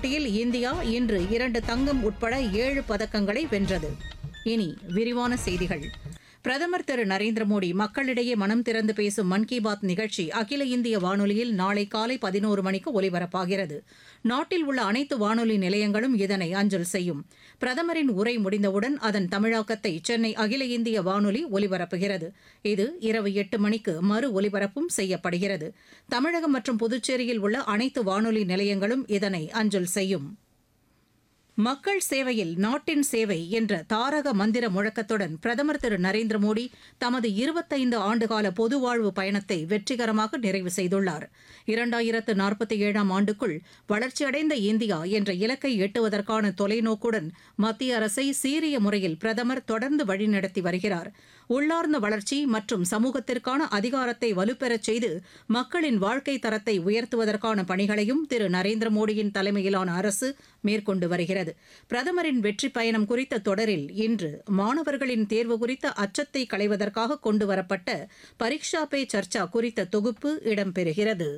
போட்டியில் இந்தியா இன்று இரண்டு தங்கம் உட்பட ஏழு பதக்கங்களை வென்றது இனி விரிவான செய்திகள் பிரதமர் திரு நரேந்திர மோடி மக்களிடையே மனம் திறந்து பேசும் மன் கி பாத் நிகழ்ச்சி அகில இந்திய வானொலியில் நாளை காலை பதினோரு மணிக்கு ஒலிபரப்பாகிறது நாட்டில் உள்ள அனைத்து வானொலி நிலையங்களும் இதனை அஞ்சல் செய்யும் பிரதமரின் உரை முடிந்தவுடன் அதன் தமிழாக்கத்தை சென்னை அகில இந்திய வானொலி ஒலிபரப்புகிறது இது இரவு எட்டு மணிக்கு மறு ஒலிபரப்பும் செய்யப்படுகிறது தமிழகம் மற்றும் புதுச்சேரியில் உள்ள அனைத்து வானொலி நிலையங்களும் இதனை அஞ்சல் செய்யும் மக்கள் சேவையில் நாட்டின் சேவை என்ற தாரக மந்திர முழக்கத்துடன் பிரதமர் திரு நரேந்திர மோடி தமது இருபத்தைந்து ஆண்டுகால பொது வாழ்வு பயணத்தை வெற்றிகரமாக நிறைவு செய்துள்ளார் இரண்டாயிரத்து நாற்பத்தி ஏழாம் ஆண்டுக்குள் வளர்ச்சியடைந்த இந்தியா என்ற இலக்கை எட்டுவதற்கான தொலைநோக்குடன் மத்திய அரசை சீரிய முறையில் பிரதமர் தொடர்ந்து வழிநடத்தி வருகிறார் உள்ளார்ந்த வளர்ச்சி மற்றும் சமூகத்திற்கான அதிகாரத்தை வலுப்பெறச் செய்து மக்களின் வாழ்க்கை தரத்தை உயர்த்துவதற்கான பணிகளையும் திரு நரேந்திர மோடியின் தலைமையிலான அரசு மேற்கொண்டு வருகிறது பிரதமரின் வெற்றி பயணம் குறித்த தொடரில் இன்று மாணவர்களின் தேர்வு குறித்த அச்சத்தை களைவதற்காக கொண்டுவரப்பட்ட பரீக்ஷா பே சர்ச்சா குறித்த தொகுப்பு இடம்பெறுகிறது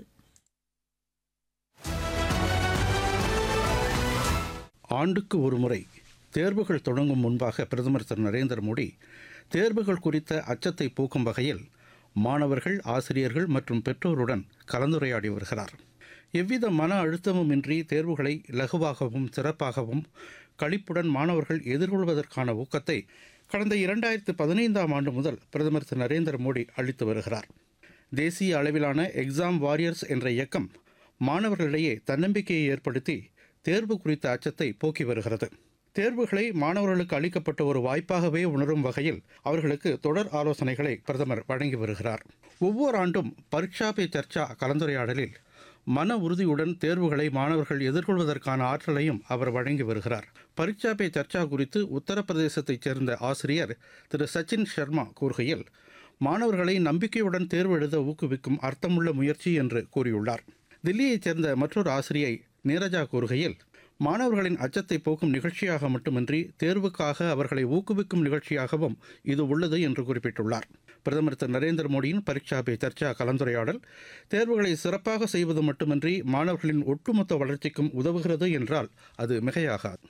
ஆண்டுக்கு ஒருமுறை தேர்வுகள் தொடங்கும் முன்பாக பிரதமர் திரு நரேந்திர மோடி தேர்வுகள் குறித்த அச்சத்தை போக்கும் வகையில் மாணவர்கள் ஆசிரியர்கள் மற்றும் பெற்றோருடன் கலந்துரையாடி வருகிறார் எவ்வித மன அழுத்தமும் இன்றி தேர்வுகளை இலகுவாகவும் சிறப்பாகவும் களிப்புடன் மாணவர்கள் எதிர்கொள்வதற்கான ஊக்கத்தை கடந்த இரண்டாயிரத்து பதினைந்தாம் ஆண்டு முதல் பிரதமர் திரு நரேந்திர மோடி அளித்து வருகிறார் தேசிய அளவிலான எக்ஸாம் வாரியர்ஸ் என்ற இயக்கம் மாணவர்களிடையே தன்னம்பிக்கையை ஏற்படுத்தி தேர்வு குறித்த அச்சத்தை போக்கி வருகிறது தேர்வுகளை மாணவர்களுக்கு அளிக்கப்பட்ட ஒரு வாய்ப்பாகவே உணரும் வகையில் அவர்களுக்கு தொடர் ஆலோசனைகளை பிரதமர் வழங்கி வருகிறார் ஒவ்வொரு ஆண்டும் பரீட்சா பே சர்ச்சா கலந்துரையாடலில் மன உறுதியுடன் தேர்வுகளை மாணவர்கள் எதிர்கொள்வதற்கான ஆற்றலையும் அவர் வழங்கி வருகிறார் பரீட்சா பே சர்ச்சா குறித்து உத்தரப்பிரதேசத்தைச் சேர்ந்த ஆசிரியர் திரு சச்சின் சர்மா கூறுகையில் மாணவர்களை நம்பிக்கையுடன் தேர்வு எழுத ஊக்குவிக்கும் அர்த்தமுள்ள முயற்சி என்று கூறியுள்ளார் தில்லியைச் சேர்ந்த மற்றொரு ஆசிரியை நீரஜா கூறுகையில் மாணவர்களின் அச்சத்தை போக்கும் நிகழ்ச்சியாக மட்டுமின்றி தேர்வுக்காக அவர்களை ஊக்குவிக்கும் நிகழ்ச்சியாகவும் இது உள்ளது என்று குறிப்பிட்டுள்ளார் பிரதமர் திரு நரேந்திர மோடியின் பரீட்சா பே சர்ச்சா கலந்துரையாடல் தேர்வுகளை சிறப்பாக செய்வது மட்டுமின்றி மாணவர்களின் ஒட்டுமொத்த வளர்ச்சிக்கும் உதவுகிறது என்றால் அது மிகையாகாது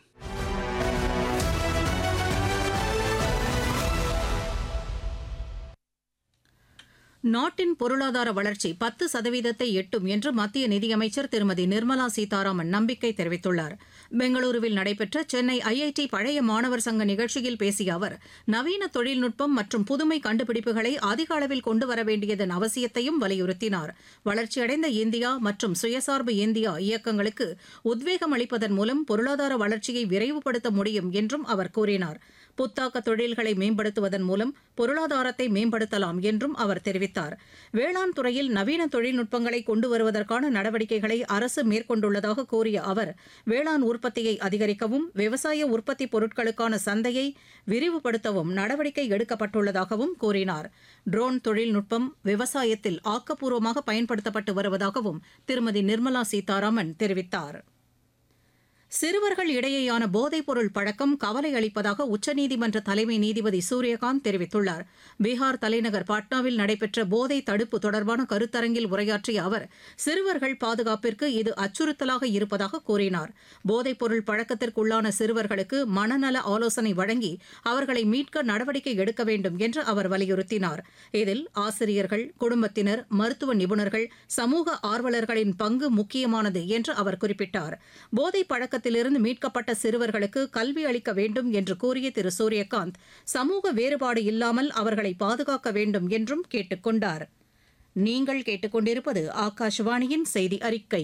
நாட்டின் பொருளாதார வளர்ச்சி பத்து சதவீதத்தை எட்டும் என்று மத்திய நிதியமைச்சர் திருமதி நிர்மலா சீதாராமன் நம்பிக்கை தெரிவித்துள்ளார் பெங்களூருவில் நடைபெற்ற சென்னை ஐஐடி பழைய மாணவர் சங்க நிகழ்ச்சியில் பேசிய அவர் நவீன தொழில்நுட்பம் மற்றும் புதுமை கண்டுபிடிப்புகளை அதிக அளவில் கொண்டு வர வேண்டியதன் அவசியத்தையும் வலியுறுத்தினார் வளர்ச்சியடைந்த இந்தியா மற்றும் சுயசார்பு இந்தியா இயக்கங்களுக்கு உத்வேகம் அளிப்பதன் மூலம் பொருளாதார வளர்ச்சியை விரைவுபடுத்த முடியும் என்றும் அவர் கூறினார் புத்தாக்க தொழில்களை மேம்படுத்துவதன் மூலம் பொருளாதாரத்தை மேம்படுத்தலாம் என்றும் அவர் தெரிவித்தார் வேளாண் துறையில் நவீன தொழில்நுட்பங்களை கொண்டு வருவதற்கான நடவடிக்கைகளை அரசு மேற்கொண்டுள்ளதாக கூறிய அவர் வேளாண் உற்பத்தியை அதிகரிக்கவும் விவசாய உற்பத்தி பொருட்களுக்கான சந்தையை விரிவுபடுத்தவும் நடவடிக்கை எடுக்கப்பட்டுள்ளதாகவும் கூறினார் ட்ரோன் தொழில்நுட்பம் விவசாயத்தில் ஆக்கப்பூர்வமாக பயன்படுத்தப்பட்டு வருவதாகவும் திருமதி நிர்மலா சீதாராமன் தெரிவித்தார் சிறுவர்கள் இடையேயான போதைப்பொருள் பழக்கம் கவலை அளிப்பதாக உச்சநீதிமன்ற தலைமை நீதிபதி சூரியகாந்த் தெரிவித்துள்ளார் பீகார் தலைநகர் பாட்னாவில் நடைபெற்ற போதை தடுப்பு தொடர்பான கருத்தரங்கில் உரையாற்றிய அவர் சிறுவர்கள் பாதுகாப்பிற்கு இது அச்சுறுத்தலாக இருப்பதாக கூறினார் போதைப்பொருள் பழக்கத்திற்குள்ளான சிறுவர்களுக்கு மனநல ஆலோசனை வழங்கி அவர்களை மீட்க நடவடிக்கை எடுக்க வேண்டும் என்று அவர் வலியுறுத்தினார் இதில் ஆசிரியர்கள் குடும்பத்தினர் மருத்துவ நிபுணர்கள் சமூக ஆர்வலர்களின் பங்கு முக்கியமானது என்று அவர் குறிப்பிட்டார் போதை பழக்க பழக்கத்திலிருந்து மீட்கப்பட்ட சிறுவர்களுக்கு கல்வி அளிக்க வேண்டும் என்று கூறிய திரு சூரியகாந்த் சமூக வேறுபாடு இல்லாமல் அவர்களை பாதுகாக்க வேண்டும் என்றும் கேட்டுக் கொண்டார் நீங்கள் கேட்டுக்கொண்டிருப்பது ஆகாஷவாணியின் செய்தி அறிக்கை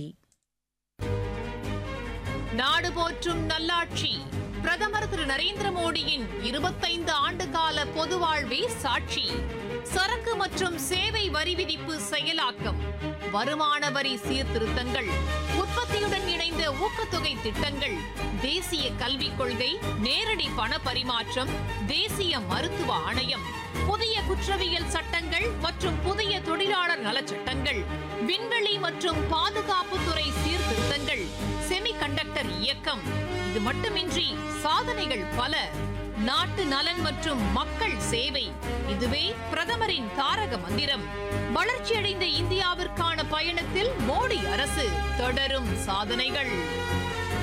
நாடு போற்றும் நல்லாட்சி பிரதமர் திரு நரேந்திர மோடியின் இருபத்தைந்து ஆண்டு கால பொது வாழ்வே சாட்சி சரக்கு மற்றும் சேவை வரி விதிப்பு செயலாக்கம் வருமான வரி சீர்திருத்தங்கள் உற்பத்தியுடன் இணைந்த ஊக்கத்தொகை திட்டங்கள் தேசிய கல்விக் கொள்கை நேரடி பண பரிமாற்றம் தேசிய மருத்துவ ஆணையம் புதிய குற்றவியல் சட்டங்கள் மற்றும் புதிய தொழிலாளர் நலச்சட்டங்கள் விண்வெளி மற்றும் பாதுகாப்புத்துறை சீர்திருத்தங்கள் செமிகண்டக்டர் இயக்கம் இது மட்டுமின்றி சாதனைகள் பல நாட்டு நலன் மற்றும் மக்கள் சேவை இதுவே பிரதமரின் தாரக மந்திரம் வளர்ச்சியடைந்த இந்தியாவிற்கான பயணத்தில் மோடி அரசு தொடரும் சாதனைகள்